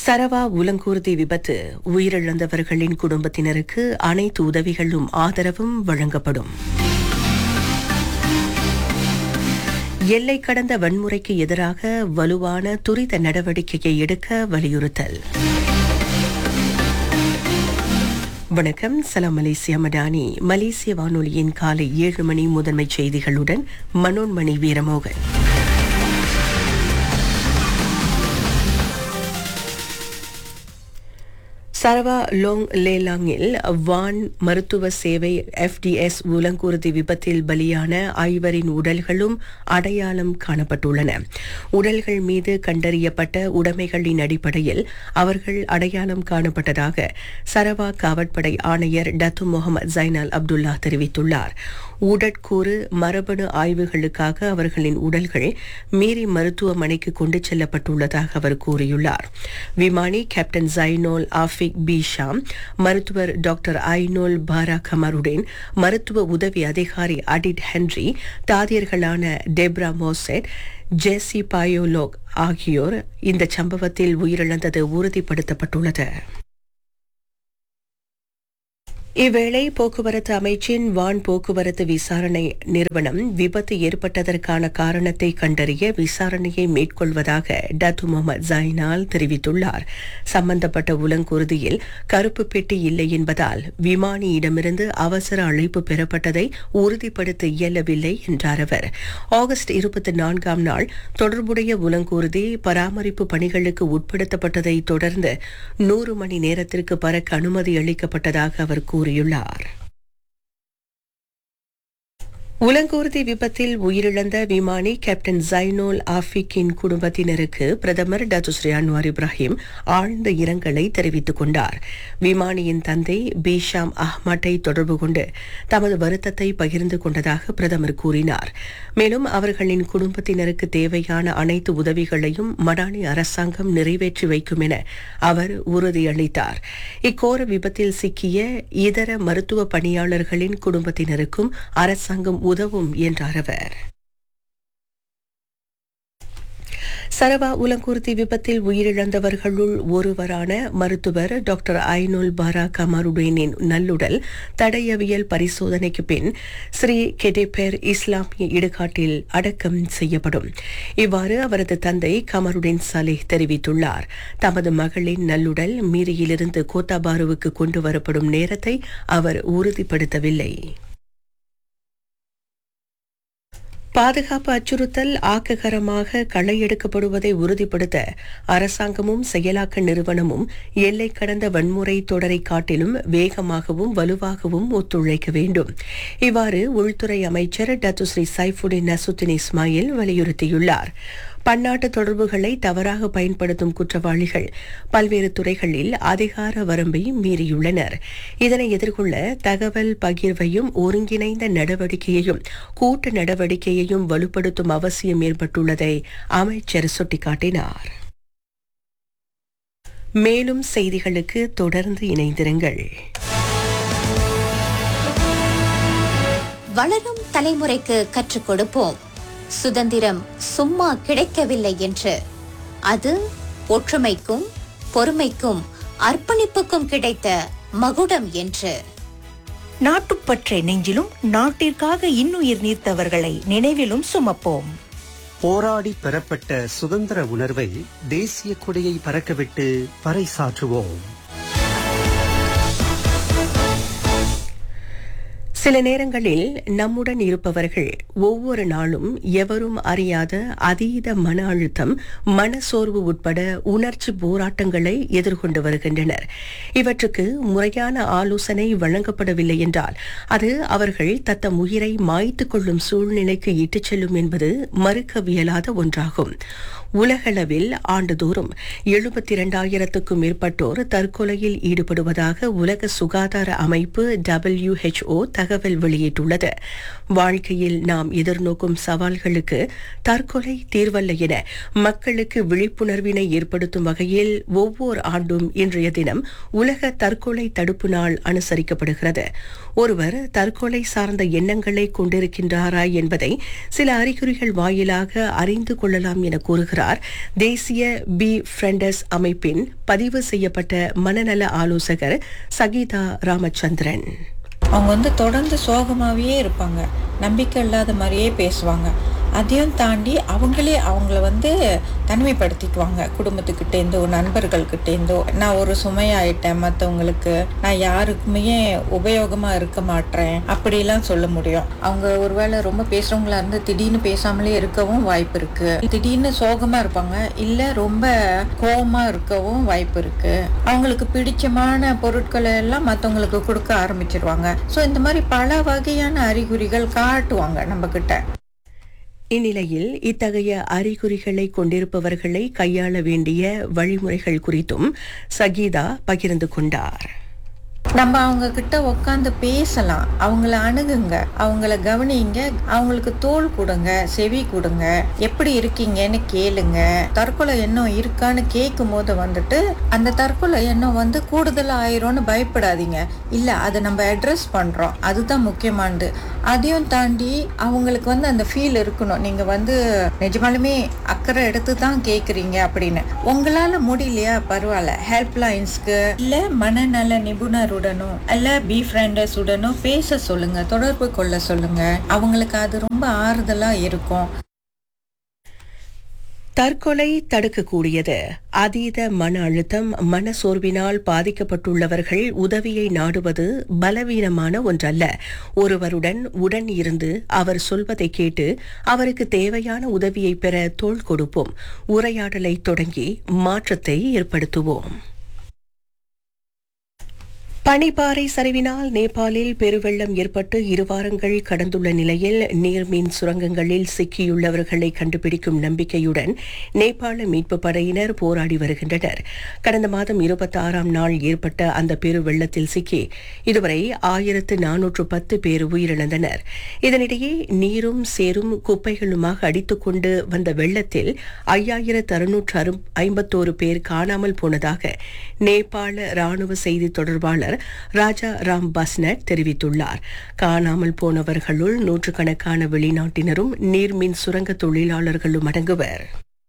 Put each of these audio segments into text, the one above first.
சரவா உலங்கூர்தி விபத்து உயிரிழந்தவர்களின் குடும்பத்தினருக்கு அனைத்து உதவிகளும் ஆதரவும் வழங்கப்படும் எல்லை கடந்த வன்முறைக்கு எதிராக வலுவான துரித நடவடிக்கையை எடுக்க வலியுறுத்தல் வணக்கம் சலாம் மலேசியா மடானி மலேசிய வானொலியின் காலை ஏழு மணி முதன்மை செய்திகளுடன் மனோன்மணி வீரமோகன் சரவா லோங் லேலாங்கில் வான் மருத்துவ சேவை எஃப்டிஎஸ் உலங்குருதி விபத்தில் பலியான ஐவரின் உடல்களும் அடையாளம் காணப்பட்டுள்ளன உடல்கள் மீது கண்டறியப்பட்ட உடைமைகளின் அடிப்படையில் அவர்கள் அடையாளம் காணப்பட்டதாக சரவா காவற்படை ஆணையர் டத்து முகமது ஜைனால் அப்துல்லா தெரிவித்துள்ளார் உடற்கூறு மரபணு ஆய்வுகளுக்காக அவர்களின் உடல்கள் மீறி மருத்துவமனைக்கு கொண்டு செல்லப்பட்டுள்ளதாக அவர் கூறியுள்ளார் விமானி captain Zainol Afiq B Sham மருத்துவர் டாக்டர் ஐனோல் பாரா கமருடன் மருத்துவ உதவி அதிகாரி அடிட் ஹென்ரி தாதியர்களான டெப்ரா மோசெட் ஜெசி பாயோலோக் ஆகியோர் இந்த சம்பவத்தில் உயிரிழந்தது உறுதிப்படுத்தப்பட்டுள்ளது இவ்வேளை போக்குவரத்து அமைச்சின் வான் போக்குவரத்து விசாரணை நிறுவனம் விபத்து ஏற்பட்டதற்கான காரணத்தை கண்டறிய விசாரணையை மேற்கொள்வதாக டத்து முகமது ஜைனால் தெரிவித்துள்ளார் சம்பந்தப்பட்ட உலங்குருதியில் கருப்பு பெட்டி இல்லை என்பதால் விமானியிடமிருந்து அவசர அழைப்பு பெறப்பட்டதை உறுதிப்படுத்த இயலவில்லை என்றார் அவர் ஆகஸ்ட் இருபத்தி நான்காம் நாள் தொடர்புடைய உலங்குருதி பராமரிப்பு பணிகளுக்கு உட்படுத்தப்பட்டதை தொடர்ந்து நூறு மணி நேரத்திற்கு பறக்க அனுமதி அளிக்கப்பட்டதாக அவர் கூறினார் கூறியுள்ளார் உலங்கூர்தி விபத்தில் உயிரிழந்த விமானி கேப்டன் ஜைனோல் ஆஃபிக்கின் குடும்பத்தினருக்கு பிரதமர் டத்துஸ்ரீ அன்வார் இப்ராஹிம் ஆழ்ந்த இரங்கலை தெரிவித்துக் கொண்டார் விமானியின் தந்தை பீஷாம் அஹ்மட்டை தொடர்பு கொண்டு தமது வருத்தத்தை பகிர்ந்து கொண்டதாக பிரதமர் கூறினார் மேலும் அவர்களின் குடும்பத்தினருக்கு தேவையான அனைத்து உதவிகளையும் மடானி அரசாங்கம் நிறைவேற்றி வைக்கும் என அவர் உறுதியளித்தார் இக்கோர விபத்தில் சிக்கிய இதர மருத்துவ பணியாளர்களின் குடும்பத்தினருக்கும் அரசாங்கம் உதவும் என்றார் அவர் சரவா உலங்குருத்தி விபத்தில் உயிரிழந்தவர்களுள் ஒருவரான மருத்துவர் டாக்டர் ஐனுல் பாரா கமாருடேனின் நல்லுடல் தடயவியல் பரிசோதனைக்கு பின் ஸ்ரீ கெடேபேர் இஸ்லாமிய இடுகாட்டில் அடக்கம் செய்யப்படும் இவ்வாறு அவரது தந்தை கமருடேன் சலேஹ் தெரிவித்துள்ளார் தமது மகளின் நல்லுடல் மீரியிலிருந்து கோத்தாபாருவுக்கு கொண்டு வரப்படும் நேரத்தை அவர் உறுதிப்படுத்தவில்லை பாதுகாப்பு அச்சுறுத்தல் ஆக்ககரமாக களையெடுக்கப்படுவதை உறுதிப்படுத்த அரசாங்கமும் செயலாக்க நிறுவனமும் எல்லை கடந்த வன்முறை தொடரை காட்டிலும் வேகமாகவும் வலுவாகவும் ஒத்துழைக்க வேண்டும் இவ்வாறு உள்துறை அமைச்சர் டத்துஸ்ரீ சைஃபுடின் நசுத்தின் இஸ்மாயில் வலியுறுத்தியுள்ளார் பன்னாட்டு தொடர்புகளை தவறாக பயன்படுத்தும் குற்றவாளிகள் பல்வேறு துறைகளில் அதிகார வரம்பை மீறியுள்ளனர் இதனை எதிர்கொள்ள தகவல் பகிர்வையும் ஒருங்கிணைந்த நடவடிக்கையையும் கூட்டு நடவடிக்கையையும் வலுப்படுத்தும் அவசியம் ஏற்பட்டுள்ளதை அமைச்சர் சுட்டிக்காட்டினார் மேலும் செய்திகளுக்கு தொடர்ந்து இணைந்திருங்கள் வளரும் தலைமுறைக்கு கற்றுக் கொடுப்போம் சுதந்திரம் சும்மா கிடைக்கவில்லை என்று அது ஒற்றுமைக்கும் பொறுமைக்கும் அர்ப்பணிப்புக்கும் கிடைத்த மகுடம் என்று நாட்டுப்பற்றை நெஞ்சிலும் நாட்டிற்காக இன்னுயிர் நீர்த்தவர்களை நினைவிலும் சுமப்போம் போராடி பெறப்பட்ட சுதந்திர உணர்வை தேசிய கொடியை பறக்கவிட்டு பறைசாற்றுவோம் சில நேரங்களில் நம்முடன் இருப்பவர்கள் ஒவ்வொரு நாளும் எவரும் அறியாத அதீத மன அழுத்தம் மனசோர்வு உட்பட உணர்ச்சி போராட்டங்களை எதிர்கொண்டு வருகின்றனர் இவற்றுக்கு முறையான ஆலோசனை வழங்கப்படவில்லை என்றால் அது அவர்கள் தத்தம் உயிரை மாய்த்து கொள்ளும் சூழ்நிலைக்கு இட்டுச் செல்லும் என்பது மறுக்கவியலாத ஒன்றாகும் உலகளவில் ஆண்டுதோறும் எழுபத்தி இரண்டாயிரத்துக்கும் மேற்பட்டோர் தற்கொலையில் ஈடுபடுவதாக உலக சுகாதார அமைப்பு டபிள்யூஹெச்ஓ தகவல் தகவல் வெளியிட்டுள்ளது வாழ்க்கையில் நாம் எதிர்நோக்கும் சவால்களுக்கு தற்கொலை தீர்வல்ல என மக்களுக்கு விழிப்புணர்வினை ஏற்படுத்தும் வகையில் ஒவ்வொரு ஆண்டும் இன்றைய தினம் உலக தற்கொலை தடுப்பு நாள் அனுசரிக்கப்படுகிறது ஒருவர் தற்கொலை சார்ந்த எண்ணங்களை கொண்டிருக்கின்றாரா என்பதை சில அறிகுறிகள் வாயிலாக அறிந்து கொள்ளலாம் என கூறுகிறார் தேசிய பி ஃப்ரெண்டஸ் அமைப்பின் பதிவு செய்யப்பட்ட மனநல ஆலோசகர் சகீதா ராமச்சந்திரன் அவங்க வந்து தொடர்ந்து சோகமாகவே இருப்பாங்க நம்பிக்கை இல்லாத மாதிரியே பேசுவாங்க அதையும் தாண்டி அவங்களே அவங்கள வந்து தனிமைப்படுத்திக்குவாங்க குடும்பத்துக்கிட்டேருந்தோ நண்பர்கள்கிட்டேருந்தோ நான் ஒரு சுமையாயிட்டேன் மற்றவங்களுக்கு நான் யாருக்குமே உபயோகமாக இருக்க மாட்டேன் அப்படிலாம் சொல்ல முடியும் அவங்க ஒருவேளை ரொம்ப பேசுகிறவங்களா இருந்து திடீர்னு பேசாமலே இருக்கவும் வாய்ப்பு இருக்கு திடீர்னு சோகமாக இருப்பாங்க இல்லை ரொம்ப கோபமாக இருக்கவும் வாய்ப்பு இருக்கு அவங்களுக்கு பிடிச்சமான பொருட்களை எல்லாம் மற்றவங்களுக்கு கொடுக்க ஆரம்பிச்சிருவாங்க ஸோ இந்த மாதிரி பல வகையான அறிகுறிகள் காட்டுவாங்க நம்ம கிட்ட இந்நிலையில் இத்தகைய அறிகுறிகளை கொண்டிருப்பவர்களை கையாள வேண்டிய வழிமுறைகள் குறித்தும் சகீதா பகிர்ந்து கொண்டார் நம்ம அவங்க கிட்ட உட்காந்து பேசலாம் அவங்கள அணுகுங்க அவங்கள கவனிங்க அவங்களுக்கு தோல் கொடுங்க செவி கொடுங்க எப்படி இருக்கீங்கன்னு கேளுங்க தற்கொலை எண்ணம் இருக்கான்னு கேட்கும் போது வந்துட்டு அந்த தற்கொலை எண்ணம் வந்து கூடுதல் ஆயிரும்னு பயப்படாதீங்க இல்ல அதை நம்ம அட்ரஸ் பண்றோம் அதுதான் முக்கியமானது அதையும் தாண்டி அவங்களுக்கு வந்து அந்த ஃபீல் இருக்கணும் நீங்க வந்து நிஜமாலுமே அக்கறை எடுத்து தான் கேக்குறீங்க அப்படின்னு உங்களால முடியலையா பரவாயில்ல ஹெல்ப் லைன்ஸ்க்கு இல்ல மனநல நிபுணருடனோ இல்ல பி ஃப்ரெண்டர்ஸ் உடனோ பேச சொல்லுங்க தொடர்பு கொள்ள சொல்லுங்க அவங்களுக்கு அது ரொம்ப ஆறுதலா இருக்கும் தற்கொலை தடுக்கக்கூடியது அதீத மன அழுத்தம் மன சோர்வினால் பாதிக்கப்பட்டுள்ளவர்கள் உதவியை நாடுவது பலவீனமான ஒன்றல்ல ஒருவருடன் உடன் இருந்து அவர் சொல்வதை கேட்டு அவருக்கு தேவையான உதவியை பெற தோள் கொடுப்போம் உரையாடலை தொடங்கி மாற்றத்தை ஏற்படுத்துவோம் பனிப்பாறை சரிவினால் நேபாளில் பெருவெள்ளம் ஏற்பட்டு இரு வாரங்கள் கடந்துள்ள நிலையில் நீர்மின் சுரங்கங்களில் சிக்கியுள்ளவர்களை கண்டுபிடிக்கும் நம்பிக்கையுடன் நேபாள மீட்புப் படையினர் போராடி வருகின்றனர் கடந்த மாதம் இருபத்தி ஆறாம் நாள் ஏற்பட்ட அந்த பெருவெள்ளத்தில் சிக்கி இதுவரை ஆயிரத்து நானூற்று பத்து பேர் உயிரிழந்தனர் இதனிடையே நீரும் சேரும் குப்பைகளுமாக அடித்துக்கொண்டு வந்த வெள்ளத்தில் ஐயாயிரத்து அறுநூற்று ஐம்பத்தோரு பேர் காணாமல் போனதாக நேபாள ராணுவ செய்தி தொடர்பாளர் ராஜா ராம் பஸ்னட் தெரிவித்துள்ளார் காணாமல் போனவர்களுள் நூற்றுக்கணக்கான வெளிநாட்டினரும் நீர்மின் சுரங்க தொழிலாளர்களும் அடங்குவர்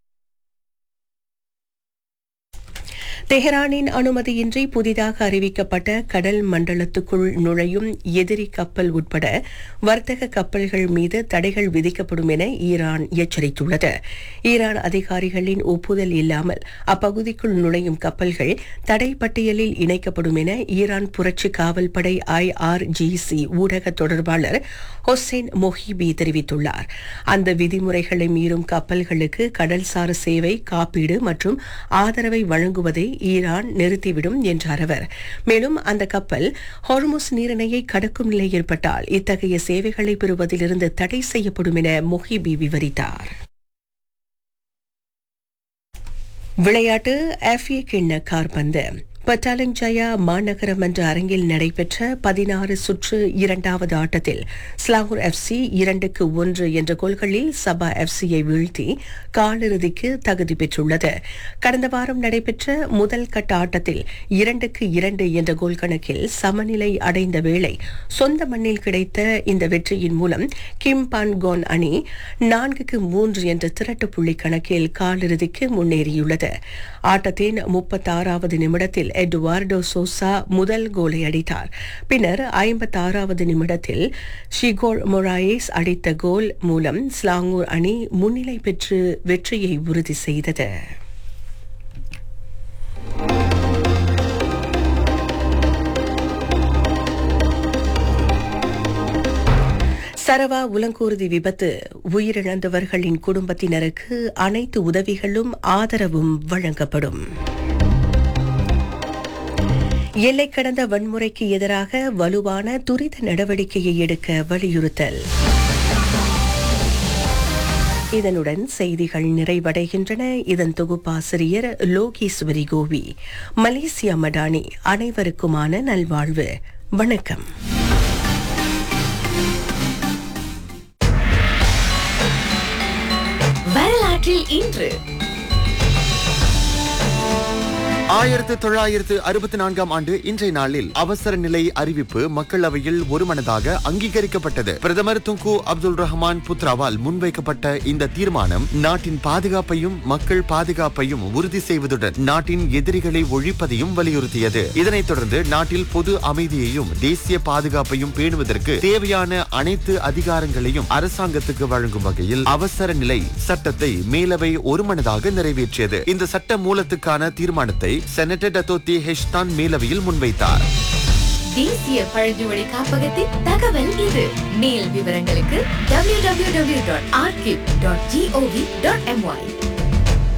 தெஹ்ரானின் அனுமதியின்றி புதிதாக அறிவிக்கப்பட்ட கடல் மண்டலத்துக்குள் நுழையும் எதிரி கப்பல் உட்பட வர்த்தக கப்பல்கள் மீது தடைகள் விதிக்கப்படும் என ஈரான் எச்சரித்துள்ளது ஈரான் அதிகாரிகளின் ஒப்புதல் இல்லாமல் அப்பகுதிக்குள் நுழையும் கப்பல்கள் தடை பட்டியலில் இணைக்கப்படும் என ஈரான் புரட்சி காவல்படை ஐஆர்ஜிசி ஊடக தொடர்பாளர் ஹொசைன் மொஹிபி தெரிவித்துள்ளார் அந்த விதிமுறைகளை மீறும் கப்பல்களுக்கு கடல்சார் சேவை காப்பீடு மற்றும் ஆதரவை வழங்குவதை ஈரான் நிறுத்திவிடும் என்றார் அவர் மேலும் அந்த கப்பல் ஹார்முஸ் நீரிணையை கடக்கும் நிலை ஏற்பட்டால் இத்தகைய சேவைகளை பெறுவதிலிருந்து தடை செய்யப்படும் என மொஹிபி விவரித்தார் விளையாட்டு ஆஃபிய கிண்ண கார்பந்து பட்டாலங்ஜயா மாநகர மன்ற அரங்கில் நடைபெற்ற பதினாறு சுற்று இரண்டாவது ஆட்டத்தில் ஸ்லாகூர் எஃப்சி இரண்டுக்கு ஒன்று என்ற கோல்களில் சபா எஃப்சியை வீழ்த்தி காலிறுதிக்கு தகுதி பெற்றுள்ளது கடந்த வாரம் நடைபெற்ற முதல் கட்ட ஆட்டத்தில் இரண்டுக்கு இரண்டு என்ற கோல் கணக்கில் சமநிலை அடைந்த வேளை சொந்த மண்ணில் கிடைத்த இந்த வெற்றியின் மூலம் கிம் பான் கோன் அணி நான்குக்கு மூன்று என்ற திரட்டு புள்ளி கணக்கில் காலிறுதிக்கு முன்னேறியுள்ளது ஆட்டத்தின் முப்பத்தாறாவது நிமிடத்தில் எட்வார்டோ சோசா முதல் கோலை அடித்தார் பின்னர் ஐம்பத்தாறாவது நிமிடத்தில் ஷிகோர் மொராயேஸ் அடித்த கோல் மூலம் ஸ்லாங்கூர் அணி முன்னிலை பெற்று வெற்றியை உறுதி செய்தது சரவா உலங்கூர்தி விபத்து உயிரிழந்தவர்களின் குடும்பத்தினருக்கு அனைத்து உதவிகளும் ஆதரவும் வழங்கப்படும் எல்லை கடந்த வன்முறைக்கு எதிராக வலுவான துரித நடவடிக்கையை எடுக்க வலியுறுத்தல் இதனுடன் செய்திகள் நிறைவடைகின்றன இதன் தொகுப்பாசிரியர் லோகேஸ்வரி கோவி மலேசியா மடானி அனைவருக்குமான நல்வாழ்வு வணக்கம் வரலாற்றில் இன்று ஆயிரத்து தொள்ளாயிரத்து அறுபத்தி நான்காம் ஆண்டு இன்றைய நாளில் அவசர நிலை அறிவிப்பு மக்களவையில் ஒருமனதாக அங்கீகரிக்கப்பட்டது பிரதமர் துங்கு அப்துல் ரஹ்மான் புத்ராவால் முன்வைக்கப்பட்ட இந்த தீர்மானம் நாட்டின் பாதுகாப்பையும் மக்கள் பாதுகாப்பையும் உறுதி செய்வதுடன் நாட்டின் எதிரிகளை ஒழிப்பதையும் வலியுறுத்தியது இதனைத் தொடர்ந்து நாட்டில் பொது அமைதியையும் தேசிய பாதுகாப்பையும் பேணுவதற்கு தேவையான அனைத்து அதிகாரங்களையும் அரசாங்கத்துக்கு வழங்கும் வகையில் அவசர நிலை சட்டத்தை மேலவை ஒருமனதாக நிறைவேற்றியது இந்த சட்ட மூலத்துக்கான தீர்மானத்தை செனட்டர் டத்தோத்தி ஹெஷ்தான் மேலவையில் முன்வைத்தார் தேசிய பழங்குடி காப்பகத்தின் தகவல் இது மேல் விவரங்களுக்கு www.archive.gov.my